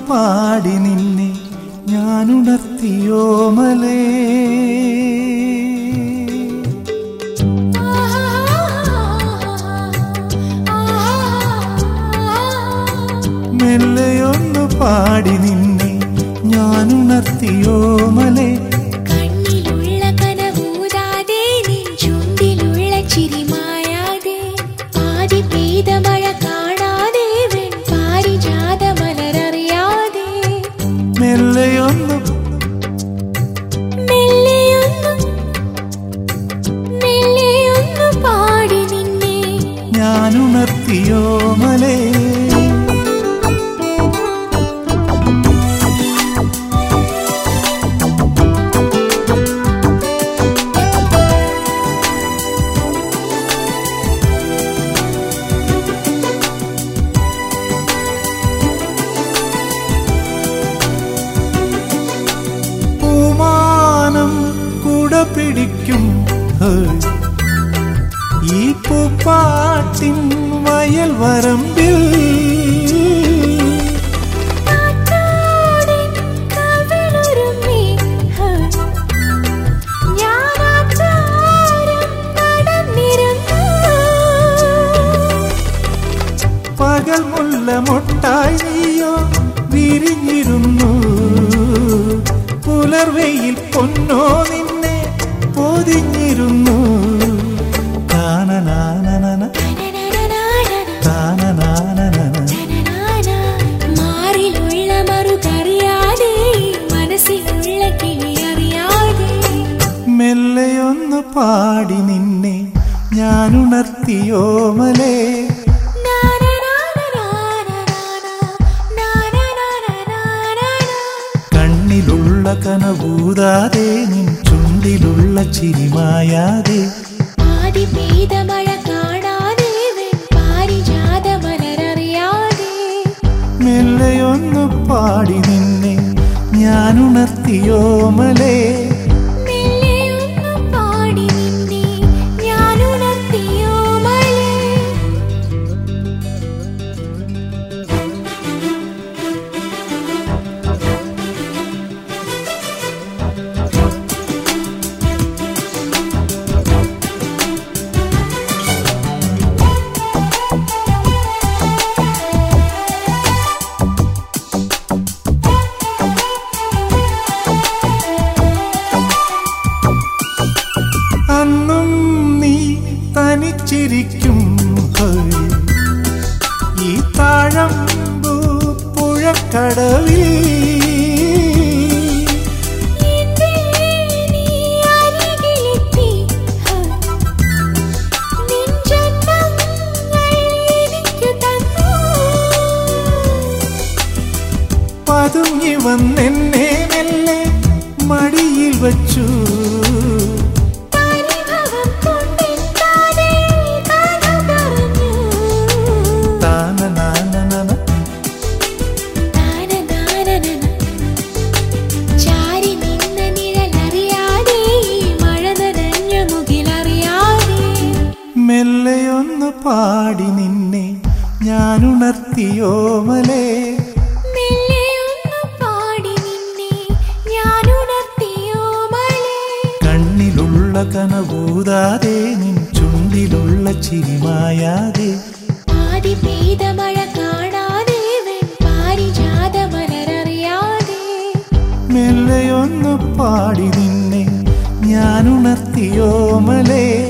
പാടി നിന്നെ ഞാനുണർത്തിയോ മലേ മെല്ലെയൊന്നു പാടി നിന്നെ ഞാനുണർത്തിയോ മലേ കണ്ണിലുള്ള കനവൂതാതെ നിൻ ചുണ്ടിലുള്ള ചിരി മായാതെ പാതി പെയ്ത മഴ കാണാതെ വെൺ പാരിജാത മലരറിയാതെ മെല്ലെയൊന്നു മെല്ലെയൊന്നു മെല്ലെയൊന്നു പാടി നിന്നെ ഞാനുണർത്തിയോ മലേ പൂമാനം കുട പിടിക്കും ഹേയ്. ഈ പൂപ്പാട്ടിൻ വയൽ വരമ്പിൽ കാറ്റാടിൻ കവിളുരുമ്മി, ഹ. ഞാനാചാരം നടന്നിരുന്നു പകൽ മുല്ല മൊട്ടായി നീയോ വിരിഞ്ഞിരുന്നു പുലർവെയിൽ പൊന്നോ നിന്നെ പൊതിഞ്ഞിരുന്നു താനനാനനന, താനനാനനന. മാറിലുള്ള മറുകറിയാതെ മനസ്സിലുള്ള കിളി അറിയാതെ മെല്ലെയൊന്നു പാടി നിന്നെ ഞാനുണർത്തിയോ മലേ കണ്ണിലുള്ള കനവൂതാതെ നിൻ ചുണ്ടിലുള്ള ചിരിമായാതെ ആദി പെയ്ത മഴ കാണാതെ പാരിജാത മലരറിയാതെ മെല്ലെയൊന്നു പാടി നിന്നെ ഞാനുണർത്തിയോ മലേ മെല്ലെയൊന്നു പാടി നിന്നെ ഞാനുണർത്തിയോ മലേ അന്നും നീ തനിച്ചിരിക്കും ഹേയ്. ഈ താഴമ്പു പുഴക്കടവിൽ എന്റെ നീ അരികിലെത്തി നിൻ ജന്മങ്ങൾ എനിക്ക് തന്നു പതുങ്ങി വന്നെന്നെ മെല്ലെ മടിയിൽ വച്ചു പരിഭവം കൊണ്ടെത്താതെ കഥ പറഞ്ഞു താനനാനനന, താനതാനനന. ചാരി നിന്ന നിഴലറിയാതെ മഴ നനഞ്ഞ മുകിലറിയാതെ മെല്ലെയൊന്നു പാടി നിന്നെ ഞാനുണർത്തിയോ മലേ മെല്ലെയൊന്നു പാടി നിന്നെ ഞാനുണർത്തിയോ മലേ കണ്ണിലുള്ള കനവൂതാതെ നിൻ ചുണ്ടിലുള്ള ചിരിമായാതെ ആദി പെയ്ത മഴ കാണാതെ വെൺ പാരിജാത മലരറിയാതെ മെല്ലെയൊന്നു പാടി നിന്നെ ഞാനുണർത്തിയോ മലേ